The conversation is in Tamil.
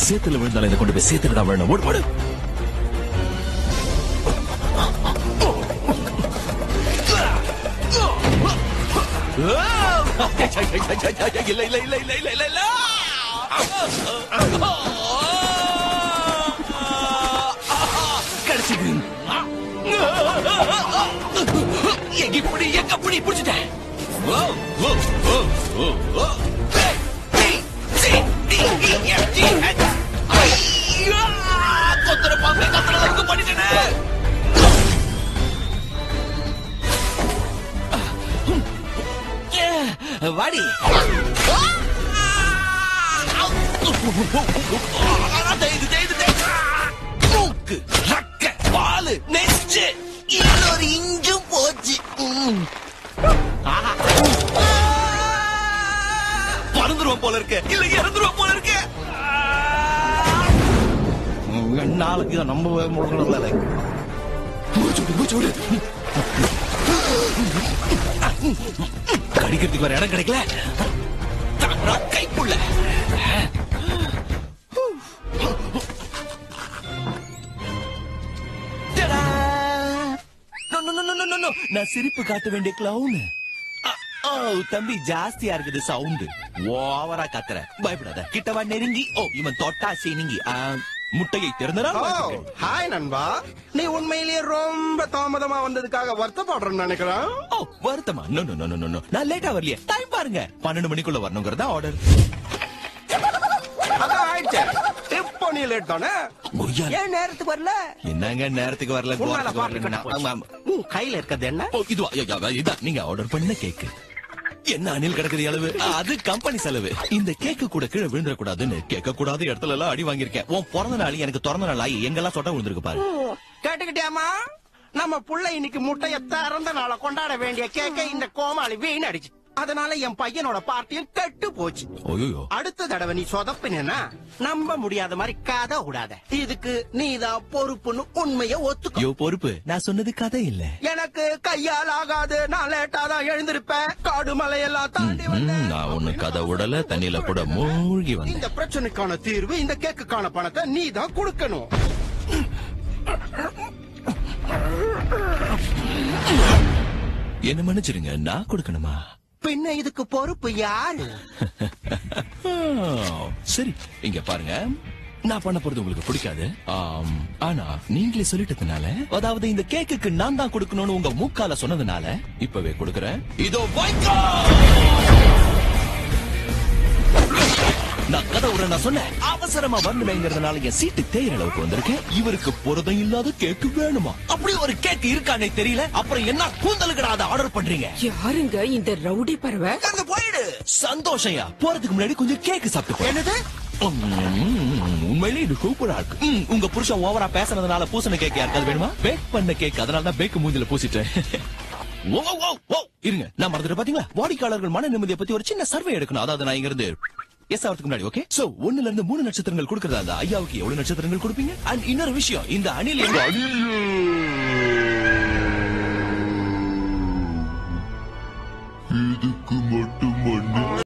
சேத்துல விழுந்தாலும் இதை கொண்டு போய் சேத்துல தான் விழணும் ஓடு ஓடு இல்ல இல்ல இல்ல இல்ல இல்ல இல்ல இல்ல கிடைச்சது எங்க இப்படி எங்க அப்படி பிடிச்சிட்டேன் ஓ, ஓ, ஓ, ஓ, ஓ. ஏய், ஏய், C, D, E, F, G, H. ஐயா! கொத்துற பாம்பே கத்துற அளவுக்கு பண்ணிட்டேனே. ஏ, வாடி தேய்து, தேய்து, தேய்து. மூக்கு, ரக்க, வாலு, நெஞ்சு இன்னொரு இஞ்சும் போச்சு ம். ஆஹா. பறந்துருவோம் போல இருக்கு இல்ல இறந்துருவோம் போல இருக்கு நாளைக்கு தான் நம்ம முழுங்கல மூச்சு விடு மூச்சு விடு கடிக்கிறதுக்கு வேற இடம் கிடைக்கல தாரா கைப்புள்ள டடா! No, no, no, no, no, no, no. நான் சிரிப்பு காட்ட வேண்டிய கிளவுன் ஓ தம்பி ஜாஸ்தியா இருக்குது சவுண்ட் ஓவரா கத்துற பயப்படாத கிட்டவா நெருங்கி ஓ இவன் தொட்டா சீனிங்கி ஆ, முட்டையை திறந்தனா ஓ ஹாய் நண்பா நீ உண்மையிலேயே ரொம்ப தாமதமா வந்ததுக்காக வருத்தப்படுறேன்னு நினைக்கிறேன் ஓ வருத்தமா no no no no no நான் லேட்டா வரலையே டைம் பாருங்க பன்னெண்டு மணிக்குள்ள வரணுங்கிறதா ஆர்டர் அதான் ஆயிடுச்சு இப்போ நீ லேட் தானே ஏன் நேரத்துக்கு வரல என்னங்க நேரத்துக்கு வரல உன்னால கோரத்துக்கு பாட்டு வரலன்னா? கட்ட ஆமா, ஆமா. உன் கையில இருக்கிறது என்ன ஓ இதுவா ஐயா, ஐயா, இதான் நீங்க ஆர்டர் பண்ண கேக்கு என்ன அணில் கிடக்குது அளவு அது கம்பெனி செலவு இந்த கேக்கு கூட கீழே விழுந்துட கூடாதுன்னு கேட்க கூடாத இடத்துல எல்லாம் அடி வாங்கியிருக்கேன் உன் பிறந்த நாள் எனக்கு திறந்த நாள் ஆகி எங்கெல்லாம் சொட்ட விழுந்திருக்கு பாரு கேட்டுக்கிட்டியாமா நம்ம புள்ள இன்னைக்கு முட்டைய திறந்த நாள கொண்டாட வேண்டிய கேக்க இந்த கோமாளி வீணடிச்சு அதனால என் பையனோட பார்ட்டியும் கெட்டு போச்சு ஓயோ அடுத்த தடவை நீ சொதப்பினா நம்ப முடியாத மாதிரி கதை விடாத இதுக்கு நீதான் பொறுப்புன்னு உண்மைய ஒத்துக்கோ யோ பொறுப்பு நான் சொன்னது கதை இல்ல எனக்கு கையால் ஆகாது நான் லேட்டா தான் எழுந்திருப்பேன் காடு மலையெல்லாம் தாண்டி ம், வந்தேன் நான் ஒண்ணு கதை விடல தண்ணியில கூட மூழ்கி வந்தேன் இந்த பிரச்சனைக்கான தீர்வு இந்த கேக்குக்கான பணத்தை நீ தான் கொடுக்கணும் என்ன மன்னிச்சிருங்க நான் கொடுக்கணுமா பின்ன இதுக்கு பொறுப்பு யாரு ஆ, சரி இங்க பாருங்க நான் பண்ண போறது உங்களுக்கு பிடிக்காது ஆம், ஆனா நீங்களே சொல்லிட்டதுனால அதாவது இந்த கேக்குக்கு நான் தான் கொடுக்கணும்னு உங்க மூக்கால சொன்னதுனால இப்பவே கொடுக்கறேன் இதோ வாய்க்கா நான் கதை விட நான் சொன்னேன் அவசரமா வரணுமேங்கிறதுனால என் சீட்டு தேயிற அளவுக்கு வந்திருக்கேன் இவருக்கு புரதம் இல்லாத கேக்கு வேணுமா அப்படி ஒரு கேக் இருக்கானே தெரியல அப்புறம் என்ன கூந்தலுக்கு அதை ஆர்டர் பண்றீங்க யாருங்க இந்த ரவுடி பறவை அங்க போயிடு சந்தோஷம்யா போறதுக்கு முன்னாடி கொஞ்சம் கேக்கு சாப்பிட்டு போ. என்னது உம், உண்மையிலேயே இது சூப்பரா இருக்கு உம், உங்க புருஷன் ஓவரா பேசுனதுனால பூசண கேக் யாருக்காவது வேணுமா பேக் பண்ண கேக் அதனால தான் பேக்கு மூஞ்சில பூசிட்டேன் ஓ, ஓ, ஓ, ஓ, இருங்க நான் மறந்துட்டு பாத்தீங்களா வாடிக்கையாளர்கள் மன நிம்மதியை பத்தி ஒரு சின்ன சர்வே எடுக்கணும் அதாவது நான் இங்க இருந்து எஸ் ஆகிறதுக்கு முன்னாடி ஓகே சோ ஒண்ணுல இருந்து மூணு நட்சத்திரங்கள் கொடுக்கறதா அந்த ஐயாவுக்கு எவ்வளவு நட்சத்திரங்கள் கொடுப்பீங்க அண்ட் இன்னொரு விஷயம் இந்த அணில் எங்க இதுக்கு மட்டும் மண்ணு